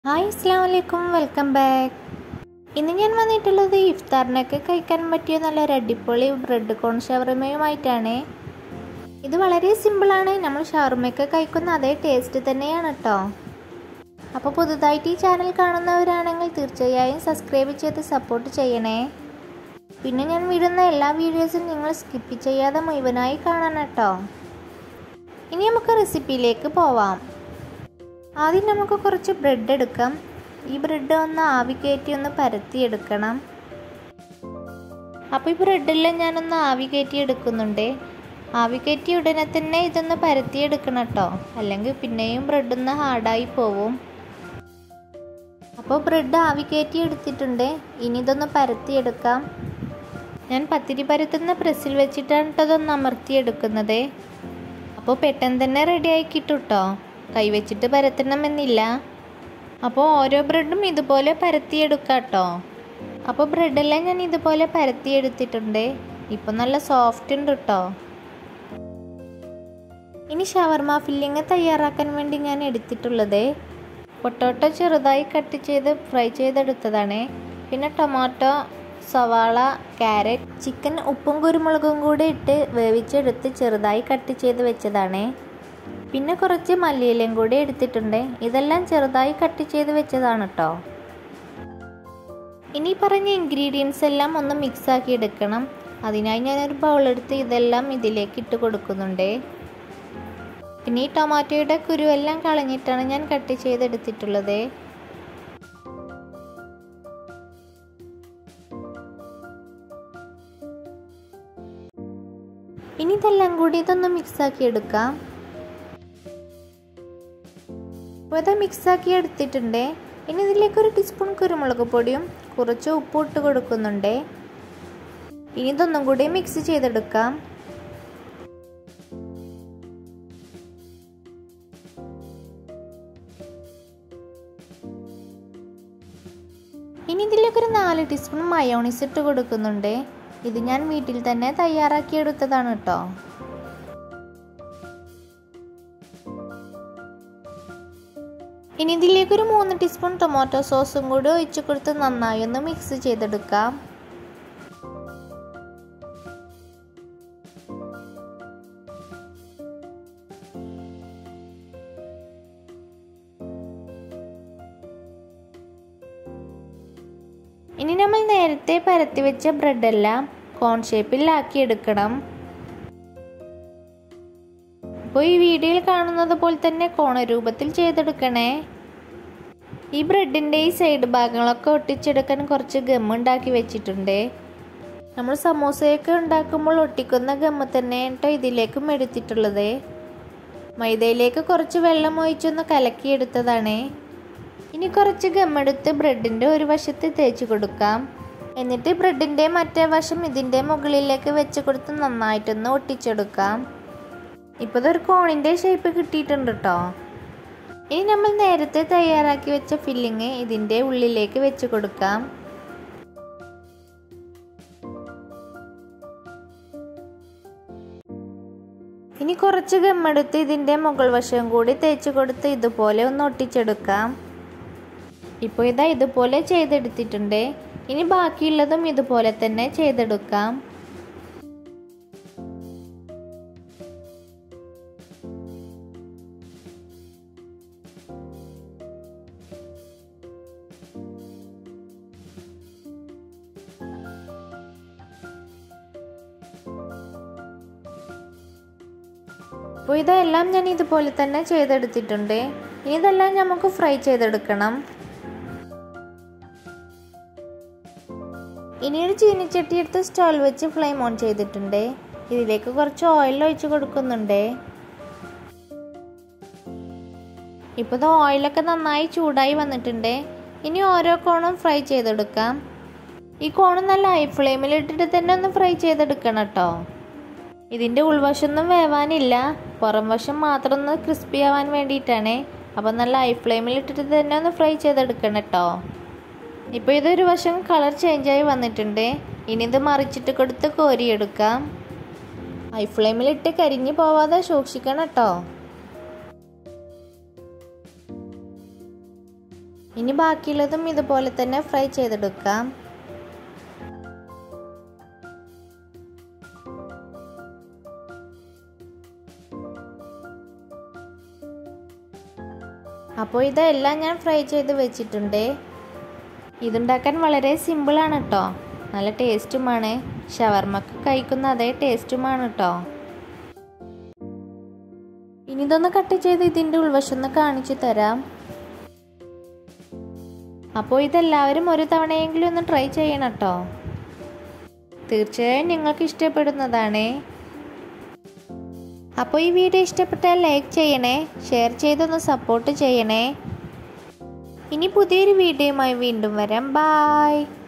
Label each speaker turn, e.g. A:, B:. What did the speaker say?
A: hi അസ്സാം വലൈക്കും welcome back ഇന്ന് ഞാൻ വന്നിട്ടുള്ളത് ഇഫ്താറിനൊക്കെ കഴിക്കാൻ പറ്റിയ നല്ലൊരു അടിപൊളി ബ്രെഡ് കോൺ ഷവർമയുമായിട്ടാണ് ഇത് വളരെ സിമ്പിളാണ് നമ്മൾ ഷവർമയൊക്കെ കഴിക്കുന്ന അതേ ടേസ്റ്റ് തന്നെയാണ് കേട്ടോ അപ്പോൾ പുതുതായിട്ട് ഈ ചാനൽ കാണുന്നവരാണെങ്കിൽ തീർച്ചയായും സബ്സ്ക്രൈബ് ചെയ്ത് സപ്പോർട്ട് ചെയ്യണേ പിന്നെ ഞാൻ വിടുന്ന എല്ലാ വീഡിയോസും നിങ്ങൾ സ്കിപ്പ് ചെയ്യാതെ മുഴുവനായി കാണണം കേട്ടോ ഇനി നമുക്ക് റെസിപ്പിയിലേക്ക് പോവാം ആദ്യം നമുക്ക് കുറച്ച് ബ്രെഡ് എടുക്കാം ഈ ബ്രെഡ് ഒന്ന് ആവി കയറ്റി ഒന്ന് പരത്തിയെടുക്കണം അപ്പോൾ ഈ ബ്രെഡെല്ലാം ഞാനൊന്ന് ആവി കയറ്റി എടുക്കുന്നുണ്ട് ആവി കയറ്റി ഉടനെ തന്നെ ഇതൊന്ന് പരത്തിയെടുക്കണം കേട്ടോ അല്ലെങ്കിൽ പിന്നെയും ബ്രെഡ് ഒന്ന് ഹാർഡായി പോവും അപ്പോൾ ബ്രെഡ് ആവി കയറ്റി എടുത്തിട്ടുണ്ട് ഇനി ഇതൊന്ന് പരത്തിയെടുക്കാം ഞാൻ പത്തിരി പരത്തുന്ന പ്രസ്സിൽ വെച്ചിട്ടാണ് കേട്ടോ ഇതൊന്ന് അമർത്തിയെടുക്കുന്നത് അപ്പോൾ പെട്ടെന്ന് തന്നെ റെഡിയായി കിട്ടും കേട്ടോ കൈവച്ചിട്ട് പരത്തണമെന്നില്ല അപ്പോൾ ഓരോ ബ്രെഡും ഇതുപോലെ പരത്തിയെടുക്കാം കേട്ടോ അപ്പോൾ ബ്രെഡെല്ലാം ഞാൻ ഇതുപോലെ പരത്തിയെടുത്തിട്ടുണ്ട് ഇപ്പം നല്ല സോഫ്റ്റ് ഉണ്ട് കേട്ടോ ഇനി ഷവർമ ഫില്ലിങ് തയ്യാറാക്കാൻ വേണ്ടി ഞാൻ എടുത്തിട്ടുള്ളത് പൊട്ടോട്ടോ ചെറുതായി കട്ട് ചെയ്ത് ഫ്രൈ ചെയ്തെടുത്തതാണ് പിന്നെ ടൊമാറ്റോ സവാള ക്യാരറ്റ് ചിക്കൻ ഉപ്പും കുരുമുളകും കൂടി ഇട്ട് വേവിച്ചെടുത്ത് ചെറുതായി കട്ട് ചെയ്ത് വെച്ചതാണ് പിന്നെ കുറച്ച് മല്ലിയിലയും കൂടി എടുത്തിട്ടുണ്ട് ഇതെല്ലാം ചെറുതായി കട്ട് ചെയ്ത് വെച്ചതാണ് കേട്ടോ ഇനി പറഞ്ഞ ഇൻഗ്രീഡിയൻസ് എല്ലാം ഒന്ന് മിക്സ് ആക്കി എടുക്കണം അതിനായി ഞാനൊരു ബൗളെടുത്ത് ഇതെല്ലാം ഇതിലേക്ക് ഇട്ട് കൊടുക്കുന്നുണ്ട് പിന്നെ ഈ ടൊമാറ്റോയുടെ കുരുവെല്ലാം കളഞ്ഞിട്ടാണ് ഞാൻ കട്ട് ചെയ്തെടുത്തിട്ടുള്ളത് ഇനി ഇതെല്ലാം കൂടി ഇതൊന്ന് മിക്സ് ആക്കി എടുക്കാം അപ്പോൾ ഇത് മിക്സാക്കി എടുത്തിട്ടുണ്ട് ഇനി ഇതിലേക്ക് ഒരു ടീസ്പൂൺ കുരുമുളക് പൊടിയും കുറച്ച് ഉപ്പ് ഇട്ട് കൊടുക്കുന്നുണ്ട് ഇനി ഇതൊന്നും കൂടി മിക്സ് ചെയ്തെടുക്കാം ഇനി ഇതിലേക്ക് ഒരു നാല് ടീസ്പൂൺ മയോണീസ് ഇട്ട് കൊടുക്കുന്നുണ്ട് ഇത് ഞാൻ വീട്ടിൽ തന്നെ തയ്യാറാക്കി എടുത്തതാണ് കേട്ടോ ഇനി ഇതിലേക്ക് ഒരു മൂന്ന് ടീസ്പൂൺ ടൊമാറ്റോ സോസും കൂടി ഒഴിച്ചു കൊടുത്ത് നന്നായി ഒന്ന് മിക്സ് ചെയ്തെടുക്കാം ഇനി നമ്മൾ നേരത്തെ പരത്തി വെച്ച ബ്രെഡെല്ലാം കോൺ ഷേപ്പിലാക്കി എടുക്കണം അപ്പോൾ ഈ വീഡിയോയിൽ കാണുന്നത് പോലെ തന്നെ കോണരൂപത്തിൽ ചെയ്തെടുക്കണേ ഈ ബ്രെഡിൻ്റെ ഈ സൈഡ് ഭാഗങ്ങളൊക്കെ ഒട്ടിച്ചെടുക്കാൻ കുറച്ച് ഗം ഉണ്ടാക്കി വെച്ചിട്ടുണ്ട് നമ്മൾ സമൂസയൊക്കെ ഉണ്ടാക്കുമ്പോൾ ഒട്ടിക്കുന്ന ഗമ്മ തന്നെ കേട്ടോ ഇതിലേക്കും എടുത്തിട്ടുള്ളത് മൈദയിലേക്ക് കുറച്ച് വെള്ളം ഒഴിച്ചൊന്ന് കലക്കിയെടുത്തതാണ് ഇനി കുറച്ച് ഗമ്മെടുത്ത് ബ്രെഡിൻ്റെ ഒരു വശത്ത് തേച്ച് കൊടുക്കാം എന്നിട്ട് ബ്രെഡിൻ്റെ മറ്റേ വശം ഇതിൻ്റെ മുകളിലേക്ക് വെച്ച് കൊടുത്ത് നന്നായിട്ടൊന്ന് ഒട്ടിച്ചെടുക്കാം ഇപ്പോൾ ഇതൊരു കോണിൻ്റെ ഷേപ്പ് കിട്ടിയിട്ടുണ്ട് കേട്ടോ ഇനി നമ്മൾ നേരത്തെ തയ്യാറാക്കി വെച്ച ഫില്ലിങ് ഇതിൻ്റെ ഉള്ളിലേക്ക് വെച്ച് കൊടുക്കാം ഇനി കുറച്ച് ഗമ്മെടുത്ത് ഇതിൻ്റെ മുകൾ വശം കൂടി തേച്ച് കൊടുത്ത് ഇതുപോലെ ഒന്ന് ഒട്ടിച്ചെടുക്കാം ഇപ്പോൾ ഇതാ ഇതുപോലെ ചെയ്തെടുത്തിട്ടുണ്ട് ഇനി ബാക്കിയുള്ളതും ഇതുപോലെ തന്നെ ചെയ്തെടുക്കാം അപ്പോൾ ഇതെല്ലാം ഞാൻ ഇതുപോലെ തന്നെ ചെയ്തെടുത്തിട്ടുണ്ട് ഇനി ഇതെല്ലാം നമുക്ക് ഫ്രൈ ചെയ്തെടുക്കണം ഇനി ഒരു ചീനിച്ചട്ടി എടുത്ത് സ്റ്റോൾ വെച്ച് ഫ്ലെയിം ഓൺ ചെയ്തിട്ടുണ്ട് ഇതിലേക്ക് കുറച്ച് ഓയിൽ ഒഴിച്ച് കൊടുക്കുന്നുണ്ട് ഇപ്പോൾ ഇത് ഓയിലൊക്കെ നന്നായി ചൂടായി വന്നിട്ടുണ്ട് ഇനി ഓരോ കോണും ഫ്രൈ ചെയ്തെടുക്കാം ഈ കോണ് നല്ല ഹൈ ഫ്ലെയിമിൽ ഇട്ടിട്ട് തന്നെ ഒന്ന് ഫ്രൈ ചെയ്തെടുക്കണം കേട്ടോ ഇതിൻ്റെ ഉൾവശമൊന്നും വേവാനില്ല പുറം വശം മാത്രം ഒന്ന് ക്രിസ്പി ആവാൻ വേണ്ടിയിട്ടാണ് അപ്പോൾ നല്ല ഹൈ ഫ്ലെയിമിൽ ഇട്ടിട്ട് തന്നെ ഒന്ന് ഫ്രൈ ചെയ്തെടുക്കണം കേട്ടോ ഇപ്പോൾ ഇതൊരു വശം കളർ ചേഞ്ചായി വന്നിട്ടുണ്ട് ഇനി ഇത് മറിച്ചിട്ട് കൊടുത്ത് കോരിയെടുക്കാം ഹൈ ഫ്ലെയിമിലിട്ട് കരിഞ്ഞു പോവാതെ സൂക്ഷിക്കണം കേട്ടോ ഇനി ബാക്കിയുള്ളതും ഇതുപോലെ തന്നെ ഫ്രൈ ചെയ്തെടുക്കാം അപ്പോൾ ഇതെല്ലാം ഞാൻ ഫ്രൈ ചെയ്ത് വെച്ചിട്ടുണ്ട് ഇതുണ്ടാക്കാൻ വളരെ സിമ്പിളാണ് കേട്ടോ നല്ല ടേസ്റ്റുമാണ് ഷവർമ്മക്ക് കഴിക്കുന്ന അതേ ടേസ്റ്റുമാണ് കേട്ടോ ഇനി ഇതൊന്ന് കട്ട് ചെയ്ത് ഇതിൻ്റെ ഉൾവശം ഒന്ന് കാണിച്ചു തരാം അപ്പോൾ ഇതെല്ലാവരും ഒരു തവണയെങ്കിലും ഒന്ന് ട്രൈ ചെയ്യണം കേട്ടോ തീർച്ചയായും നിങ്ങൾക്ക് ഇഷ്ടപ്പെടുന്നതാണ് അപ്പോൾ ഈ വീഡിയോ ഇഷ്ടപ്പെട്ടാൽ ലൈക്ക് ചെയ്യണേ ഷെയർ ചെയ്തൊന്ന് സപ്പോർട്ട് ചെയ്യണേ ഇനി പുതിയൊരു വീഡിയോയുമായി വീണ്ടും വരാം ബായ്